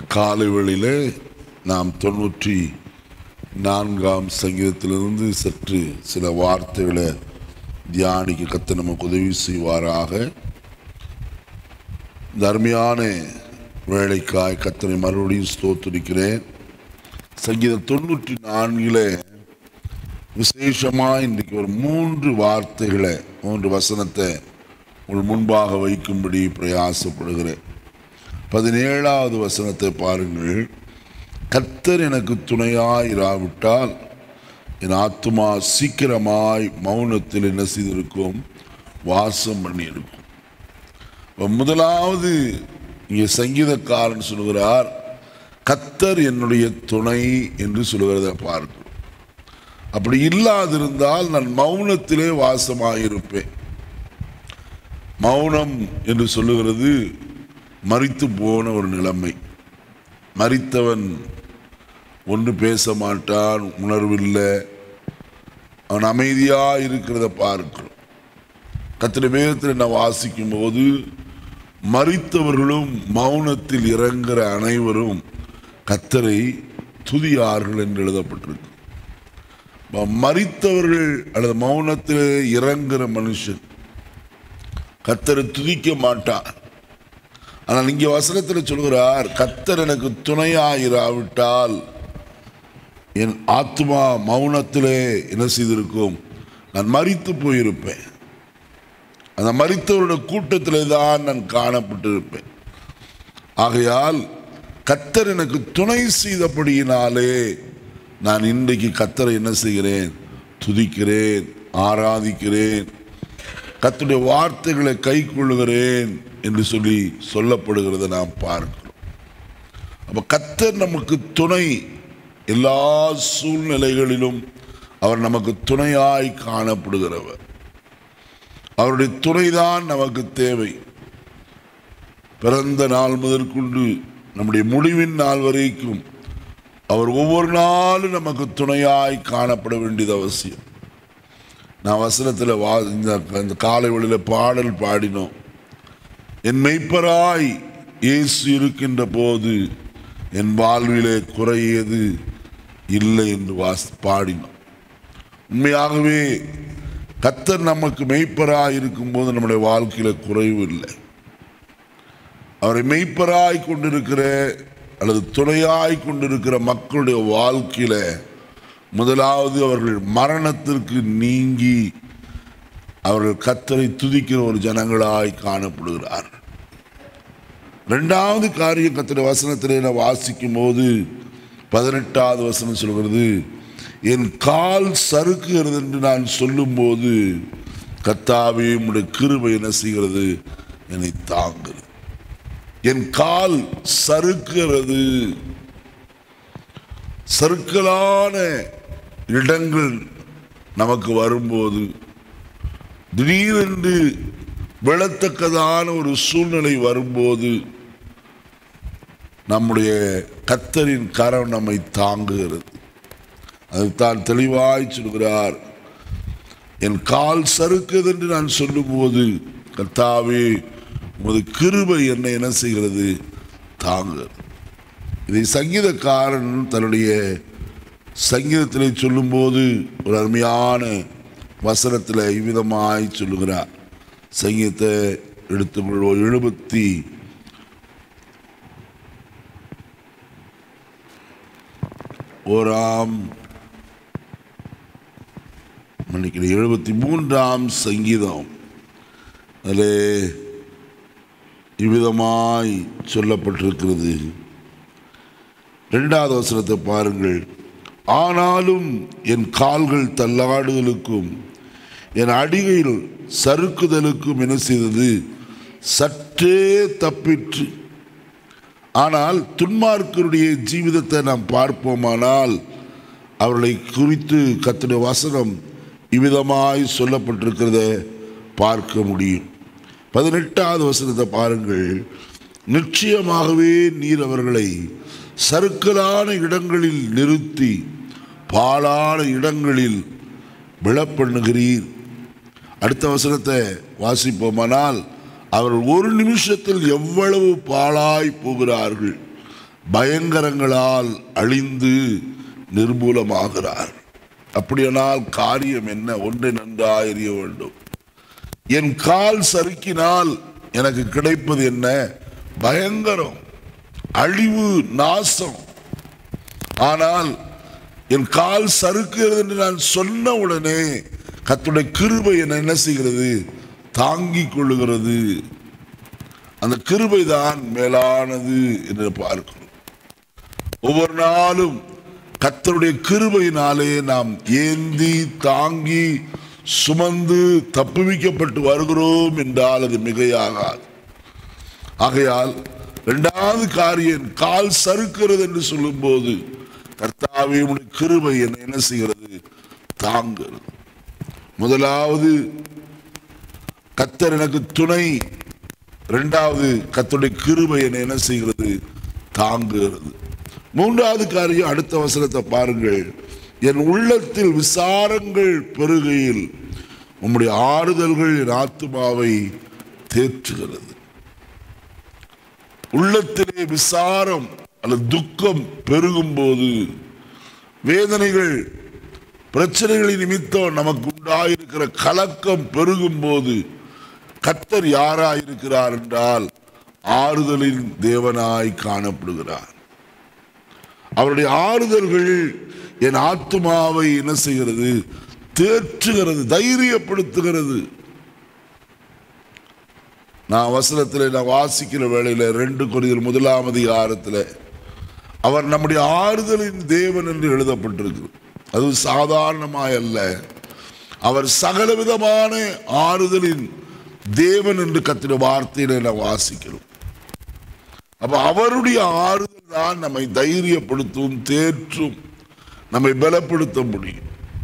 காலை வேளையிலே நாம் தொண்ணூற்றி நான்காம் சங்கீதத்திலிருந்து சற்று சில வார்த்தைகளை தியானிக்க கத்த நமக்கு உதவி செய்வாராக இந்த அருமையான வேலைக்காய் கத்தனை மறுபடியும் ஸ்தோத்திருக்கிறேன் சங்கீதம் தொண்ணூற்றி நான்கில் விசேஷமாக இன்றைக்கு ஒரு மூன்று வார்த்தைகளை மூன்று வசனத்தை உங்கள் முன்பாக வைக்கும்படி பிரயாசப்படுகிறேன் பதினேழாவது வசனத்தை பாருங்கள் கர்த்தர் எனக்கு துணையாய் இராவிட்டால் என் ஆத்துமா சீக்கிரமாய் மௌனத்தில் என்ன செய்திருக்கும் வாசம் பண்ணியிருக்கும் இப்ப முதலாவது இங்கே சங்கீதக்காரன் சொல்கிறார் கத்தர் என்னுடைய துணை என்று சொல்கிறத பார்க்கிறோம் அப்படி இல்லாதிருந்தால் நான் மௌனத்திலே வாசமாயிருப்பேன் மௌனம் என்று சொல்லுகிறது மறித்து போன ஒரு நிலைமை மறித்தவன் ஒன்று பேச மாட்டான் உணர்வில்லை அவன் அமைதியாக இருக்கிறத பார்க்கிறோம் கத்திர வேதத்தில் நான் வாசிக்கும் போது மறித்தவர்களும் மௌனத்தில் இறங்குற அனைவரும் கத்தரை துதியார்கள் என்று எழுதப்பட்டிருக்கு அப்ப மறித்தவர்கள் அல்லது மௌனத்தில் இறங்குற மனுஷன் கத்தரை துதிக்க மாட்டான் ஆனால் இங்கே வசனத்தில் சொல்கிறார் கத்தர் எனக்கு துணையாயிராவிட்டால் என் ஆத்மா மௌனத்திலே என்ன செய்திருக்கும் நான் மறித்து போயிருப்பேன் அந்த மறித்தவருடைய கூட்டத்திலே தான் நான் காணப்பட்டிருப்பேன் ஆகையால் கத்தர் எனக்கு துணை செய்தபடியினாலே நான் இன்றைக்கு கத்தரை என்ன செய்கிறேன் துதிக்கிறேன் ஆராதிக்கிறேன் கத்துடைய வார்த்தைகளை கை கொள்ளுகிறேன் என்று சொல்லி சொல்லப்படுகிறத நாம் பார்க்கிறோம் அப்ப கத்தர் நமக்கு துணை எல்லா சூழ்நிலைகளிலும் அவர் நமக்கு துணையாய் காணப்படுகிறவர் அவருடைய துணைதான் நமக்கு தேவை பிறந்த நாள் முதற்கொண்டு நம்முடைய முடிவின் நாள் வரைக்கும் அவர் ஒவ்வொரு நாளும் நமக்கு துணையாய் காணப்பட வேண்டியது அவசியம் நான் வசனத்தில் வா இந்த இந்த காலை வழியில் பாடல் பாடினோம் என் மெய்ப்பராய் இயேசு இருக்கின்ற போது என் வாழ்விலே குறையது இல்லை என்று வாஸ் பாடினோம் உண்மையாகவே கத்தர் நமக்கு மெய்ப்பராய் இருக்கும்போது நம்முடைய வாழ்க்கையில குறைவு இல்லை அவரை மெய்ப்பராய் கொண்டிருக்கிற அல்லது துணையாய் கொண்டிருக்கிற மக்களுடைய வாழ்க்கையில முதலாவது அவர்கள் மரணத்திற்கு நீங்கி அவர்கள் கத்தரை துதிக்கிற ஒரு ஜனங்களாய் காணப்படுகிறார் ரெண்டாவது காரியம் கத்திர வசனத்திலே நான் வாசிக்கும் போது பதினெட்டாவது வசனம் சொல்கிறது என் கால் சறுக்குகிறது என்று நான் சொல்லும்போது கத்தாவே உடைய கிருபை என்ன செய்கிறது என்னை தாங்குகிறது என் கால் சறுக்கிறது சறுக்கலான இடங்கள் நமக்கு வரும்போது திடீரென்று விழத்தக்கதான ஒரு சூழ்நிலை வரும்போது நம்முடைய கத்தரின் கரம் நம்மை தாங்குகிறது அதுதான் தெளிவாய் சொல்கிறார் என் கால் சறுக்குது என்று நான் சொல்லும்போது கர்த்தாவே உமது கிருபை என்னை என்ன செய்கிறது தாங்குகிறது இதை சங்கீதக்காரன் தன்னுடைய சங்கீதத்திலே சொல்லும்போது ஒரு அருமையான வசனத்தில் இவ்விதமாய் சொல்லுகிறார் சங்கீதத்தை எடுத்துக்கொள்வோம் எழுபத்தி ஓராம் மன்னிக்கிறேன் எழுபத்தி மூன்றாம் சங்கீதம் அதில் இவ்விதமாய் சொல்லப்பட்டிருக்கிறது இரண்டாவது அவசரத்தை பாருங்கள் ஆனாலும் என் கால்கள் தள்ளாடுதலுக்கும் என் அடிகையில் சறுக்குதலுக்கும் என்ன செய்தது சற்றே தப்பிற்று ஆனால் துன்மார்க்கருடைய ஜீவிதத்தை நாம் பார்ப்போமானால் அவர்களை குறித்து கத்துடைய வசனம் இவ்விதமாய் சொல்லப்பட்டிருக்கிறத பார்க்க முடியும் பதினெட்டாவது வசனத்தை பாருங்கள் நிச்சயமாகவே நீர் அவர்களை சறுக்கலான இடங்களில் நிறுத்தி பாழான இடங்களில் விழப்பண்ணுகிறீர் அடுத்த வசனத்தை வாசிப்போமானால் அவர்கள் ஒரு நிமிஷத்தில் எவ்வளவு பாழாய் போகிறார்கள் பயங்கரங்களால் அழிந்து நிர்மூலமாகிறார் அப்படியானால் காரியம் என்ன ஒன்றை நன்றாய் அறிய வேண்டும் என் கால் சறுக்கினால் எனக்கு கிடைப்பது என்ன பயங்கரம் அழிவு நாசம் ஆனால் என் கால் சறுக்குகிறது என்று நான் சொன்ன உடனே கத்துடைய கிருபை என்னை என்ன செய்கிறது தாங்கிக் கொள்ளுகிறது அந்த கிருபை தான் மேலானது என்று பார்க்கிறோம் ஒவ்வொரு நாளும் கத்தருடைய கிருபையினாலே நாம் ஏந்தி தாங்கி சுமந்து தப்புவிக்கப்பட்டு வருகிறோம் என்றால் அது மிகையாகாது ஆகையால் இரண்டாவது காரியம் கால் சறுக்கிறது என்று சொல்லும்போது கர்த்தாவே உடைய கிருபை என்னை என்ன செய்கிறது தாங்குகிறது முதலாவது கத்தர் எனக்கு துணை இரண்டாவது கத்தருடைய கிருபை என்னை என்ன செய்கிறது தாங்குகிறது மூன்றாவது காரியம் அடுத்த வசனத்தை பாருங்கள் என் உள்ளத்தில் விசாரங்கள் பெருகையில் உம்முடைய ஆறுதல்கள் என் ஆத்துமாவை தேற்றுகிறது உள்ளத்திலே விசாரம் அல்லது துக்கம் பெருகும் போது வேதனைகள் பிரச்சனைகளின் நிமித்தம் நமக்கு உண்டாயிருக்கிற கலக்கம் பெருகும் போது கத்தர் யாராயிருக்கிறார் என்றால் ஆறுதலின் தேவனாய் காணப்படுகிறார் அவருடைய ஆறுதல்கள் என் ஆத்துமாவை என்ன செய்கிறது தேற்றுகிறது தைரியப்படுத்துகிறது நான் வசனத்தில் நான் வாசிக்கிற வேளையில ரெண்டு குறிதல் முதலாம் அதிகாரத்தில் அவர் நம்முடைய ஆறுதலின் தேவன் என்று எழுதப்பட்டிருக்கு அது சாதாரணமாய் அல்ல அவர் சகலவிதமான ஆறுதலின் தேவன் என்று கத்திர வார்த்தையில நான் வாசிக்கிறோம் அப்ப அவருடைய ஆறுதல் தான் நம்மை தைரியப்படுத்தும் தேற்றும் நம்மை பலப்படுத்த முடியும்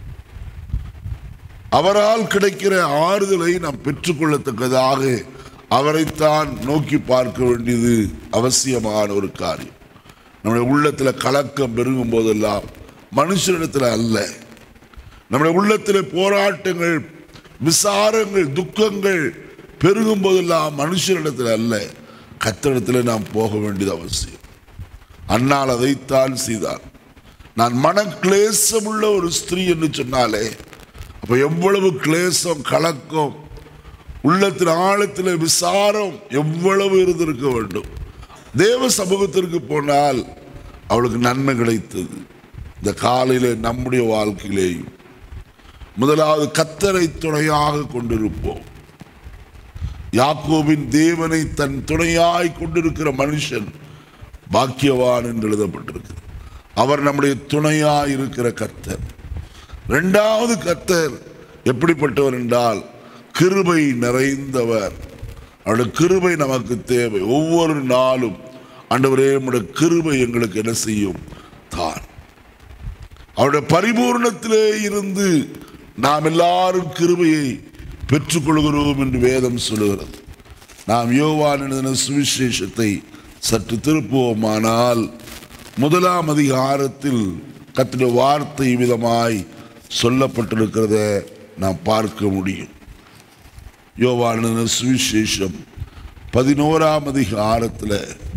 அவரால் கிடைக்கிற ஆறுதலை நாம் பெற்றுக்கொள்ளத்தக்கதாக அவரைத்தான் நோக்கி பார்க்க வேண்டியது அவசியமான ஒரு காரியம் நம்முடைய உள்ளத்தில் கலக்கம் பெருகும் போதெல்லாம் மனுஷனிடத்தில் அல்ல நம்முடைய உள்ளத்தில் போராட்டங்கள் விசாரங்கள் துக்கங்கள் பெருகும் போதெல்லாம் மனுஷனிடத்தில் அல்ல கத்தரிடத்தில் நாம் போக வேண்டியது அவசியம் அன்னால் அதைத்தான் செய்தார் நான் மன கிளேசம் உள்ள ஒரு ஸ்திரீ என்று சொன்னாலே அப்ப எவ்வளவு கிளேசம் கலக்கம் உள்ளத்தின் ஆழத்தில் விசாரம் எவ்வளவு இருந்திருக்க வேண்டும் தேவ சமூகத்திற்கு போனால் அவளுக்கு நன்மை கிடைத்தது இந்த காலையில நம்முடைய வாழ்க்கையிலேயும் முதலாவது கத்தரை துணையாக கொண்டிருப்போம் யாக்கோபின் தேவனை தன் துணையாய் கொண்டிருக்கிற மனுஷன் பாக்கியவான் என்று எழுதப்பட்டிருக்கு அவர் நம்முடைய துணையாய் இருக்கிற கர்த்தர் இரண்டாவது கர்த்தர் எப்படிப்பட்டவர் என்றால் கிருபை நிறைந்தவர் அவருடைய கிருபை நமக்கு தேவை ஒவ்வொரு நாளும் ஆண்டவரே நம்முடைய கிருபை எங்களுக்கு என்ன செய்யும் தான் அவருடைய பரிபூர்ணத்திலே இருந்து நாம் எல்லாரும் கிருபையை பெற்றுக்கொள்கிறோம் என்று வேதம் சொல்லுகிறது நாம் யோவான் எழுதின சுவிசேஷத்தை சற்று திருப்புவோமானால் முதலாம் அதிகாரத்தில் கத்திர வார்த்தை விதமாய் சொல்லப்பட்டிருக்கிறத நாம் பார்க்க முடியும் யோவான் எழுதின சுவிசேஷம் பதினோராம் அதிகாரத்தில்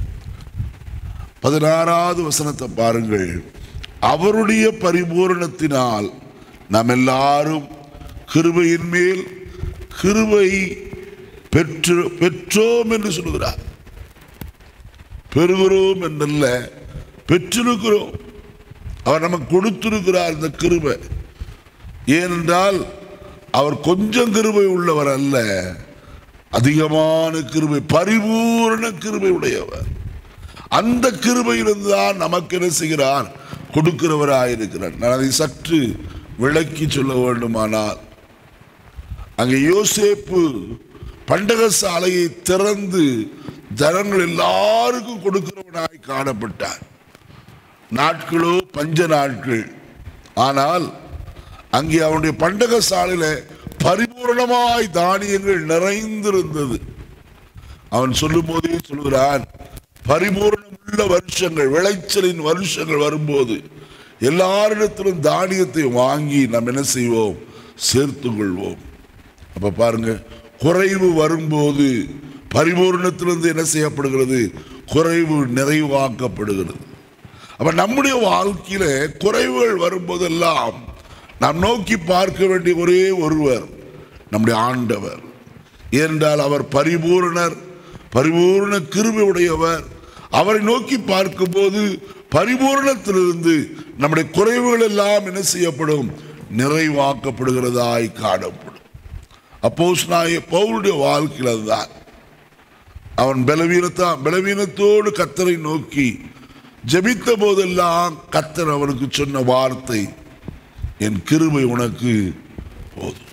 பதினாறாவது வசனத்தை பாருங்கள் அவருடைய பரிபூரணத்தினால் நாம் எல்லாரும் கிருபையின் மேல் கிருபை பெற்று பெற்றோம் என்று சொல்கிறார் பெறுகிறோம் என்றல்ல பெற்றிருக்கிறோம் அவர் நமக்கு கொடுத்திருக்கிறார் இந்த கிருபை ஏனென்றால் அவர் கொஞ்சம் கிருபை உள்ளவர் அல்ல அதிகமான கிருபை பரிபூரண கிருபை உடையவர் அந்த கிருபையிலிருந்து தான் நமக்கு என்ன செய்கிறார் கொடுக்கிறவராயிருக்கிறார் நான் அதை சற்று விளக்கி சொல்ல வேண்டுமானால் அங்கே யோசேப்பு பண்டக சாலையை திறந்து ஜனங்கள் எல்லாருக்கும் கொடுக்கிறவனாய் காணப்பட்டார் நாட்களோ பஞ்ச நாட்கள் ஆனால் அங்கே அவனுடைய பண்டக சாலையில பரிபூரணமாய் தானியங்கள் நிறைந்திருந்தது அவன் சொல்லும் போதே சொல்கிறான் பரிபூர்ணம் உள்ள வருஷங்கள் விளைச்சலின் வருஷங்கள் வரும்போது எல்லாரிடத்திலும் தானியத்தை வாங்கி நாம் என்ன செய்வோம் சேர்த்து கொள்வோம் அப்ப பாருங்க குறைவு வரும்போது பரிபூர்ணத்திலிருந்து என்ன செய்யப்படுகிறது குறைவு நிறைவாக்கப்படுகிறது அப்ப நம்முடைய வாழ்க்கையில குறைவுகள் வரும்போதெல்லாம் நாம் நோக்கி பார்க்க வேண்டிய ஒரே ஒருவர் நம்முடைய ஆண்டவர் ஏனென்றால் அவர் பரிபூரணர் பரிபூர்ண கிருபை உடையவர் அவரை நோக்கி பார்க்கும்போது பரிபூரணத்திலிருந்து நம்முடைய குறைவுகள் எல்லாம் என்ன செய்யப்படும் நிறைவாக்கப்படுகிறதாய் காணப்படும் அப்போஸ் நாய பவுலுடைய வாழ்க்கையில் அதுதான் அவன் பலவீனத்தா பலவீனத்தோடு கத்தரை நோக்கி ஜெபித்த போதெல்லாம் கத்தர் அவனுக்கு சொன்ன வார்த்தை என் கிருபை உனக்கு போதும்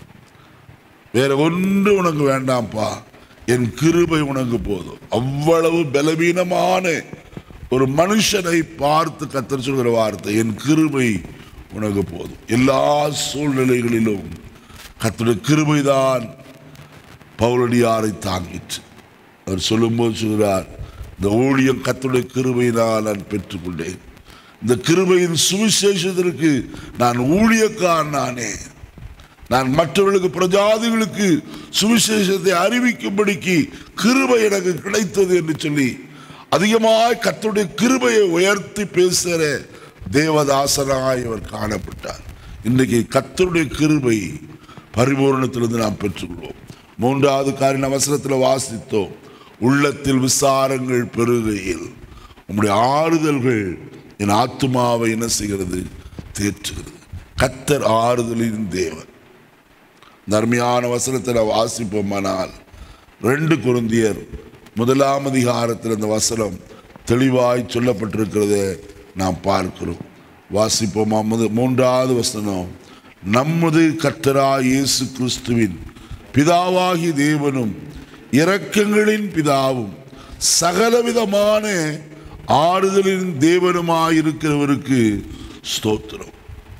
வேற ஒன்று உனக்கு வேண்டாம்ப்பா என் கிருபை உனக்கு போதும் அவ்வளவு பலவீனமான ஒரு மனுஷனை பார்த்து கத்தர் சொல்கிற வார்த்தை என் கிருபை உனக்கு போதும் எல்லா சூழ்நிலைகளிலும் கத்தருடைய கிருபைதான் பவுலடியாரை தாங்கிற்று அவர் சொல்லும்போது சொல்கிறார் இந்த ஊழியம் கத்துடைய கிருபையினால் நான் பெற்றுக்கொண்டேன் இந்த கிருபையின் சுவிசேஷத்திற்கு நான் ஊழியக்காரன் நானே நான் மற்றவர்களுக்கு பிரஜாதிகளுக்கு சுவிசேஷத்தை அறிவிக்கும்படிக்கு கிருபை எனக்கு கிடைத்தது என்று சொல்லி அதிகமாய் கர்த்தருடைய கிருபையை உயர்த்தி பேசுகிற தேவதாசனாய் அவர் காணப்பட்டார் இன்றைக்கு கர்த்தருடைய கிருபை பரிபூரணத்திலிருந்து நாம் பெற்றுக்கொள்வோம் மூன்றாவது காரின் அவசரத்தில் வாசித்தோம் உள்ளத்தில் விசாரங்கள் பெருகையில் உம்முடைய ஆறுதல்கள் என் ஆத்துமாவை என்ன செய்கிறது தேற்றுகிறது கத்தர் ஆறுதலின் தேவன் இந்த அருமையான வசனத்தை நான் வாசிப்போமானால் ரெண்டு குருந்தியர் முதலாம் அதிகாரத்தில் இந்த வசனம் தெளிவாய் சொல்லப்பட்டிருக்கிறத நாம் பார்க்கிறோம் வாசிப்போமா முத மூன்றாவது வசனம் நமது கர்த்தராய் இயேசு கிறிஸ்துவின் பிதாவாகி தேவனும் இரக்கங்களின் பிதாவும் சகலவிதமான ஆறுதலின் தேவனுமாயிருக்கிறவருக்கு ஸ்தோத்திரம்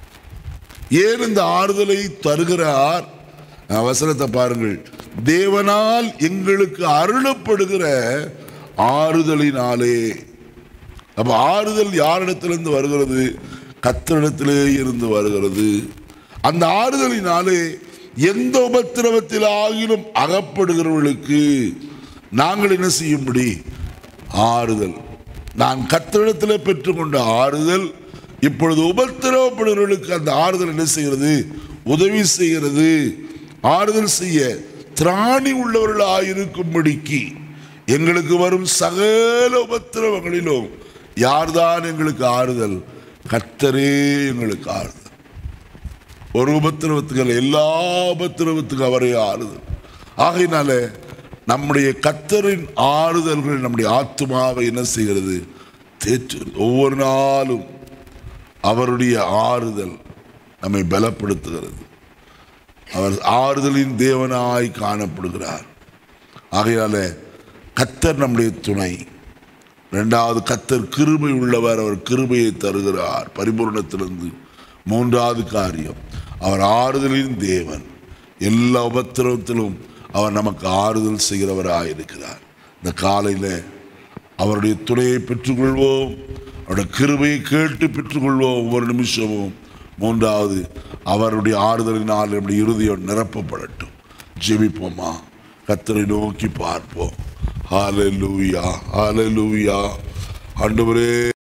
ஏன் இந்த ஆறுதலை தருகிறார் அவசரத்தை பாருங்கள் தேவனால் எங்களுக்கு அருளப்படுகிற ஆறுதலினாலே அப்ப ஆறுதல் யாரிடத்திலிருந்து வருகிறது கத்தரிடத்திலே இருந்து வருகிறது அந்த ஆறுதலினாலே எந்த உபத்திரவத்தில் ஆகிலும் அகப்படுகிறவர்களுக்கு நாங்கள் என்ன செய்யும்படி ஆறுதல் நான் கத்தரிடத்தில் பெற்றுக்கொண்ட ஆறுதல் இப்பொழுது உபத்திரவப்படுகிறவர்களுக்கு அந்த ஆறுதல் என்ன செய்கிறது உதவி செய்கிறது ஆறுதல் செய்ய திராணி உள்ளவர்களாயிருக்கும்படிக்கு எங்களுக்கு வரும் சகல உபத்திரவங்களிலும் யார்தான் எங்களுக்கு ஆறுதல் கர்த்தரே எங்களுக்கு ஆறுதல் ஒரு உபத்திரவத்துக்கு அல்ல, எல்லா உபத்திரவத்துக்கும் அவரே ஆறுதல் ஆகையினால நம்முடைய கத்தரின் ஆறுதல்கள் நம்முடைய ஆத்மாவை என்ன செய்கிறது தேற்றுகிறது ஒவ்வொரு நாளும் அவருடைய ஆறுதல் நம்மை பலப்படுத்துகிறது அவர் ஆறுதலின் தேவனாய் காணப்படுகிறார் ஆகையால கத்தர் நம்முடைய துணை இரண்டாவது கத்தர் கிருபை உள்ளவர் அவர் கிருபையை தருகிறார் பரிபூர்ணத்திலிருந்து மூன்றாவது காரியம் அவர் ஆறுதலின் தேவன் எல்லா உபத்திரவத்திலும் அவர் நமக்கு ஆறுதல் செய்கிறவராய் இருக்கிறார் இந்த காலையில் அவருடைய துணையை பெற்றுக்கொள்வோம் அவருடைய கிருபையை கேட்டு பெற்றுக்கொள்வோம் ஒவ்வொரு நிமிஷமும் மூன்றாவது அவருடைய ஆறுதலினால் நம்முடைய இருதயம் நிரப்பப்படட்டும் ஜெபிப்போமா கத்தரை நோக்கி பார்ப்போம் ஹalleluya ஹalleluya ஆண்டவரே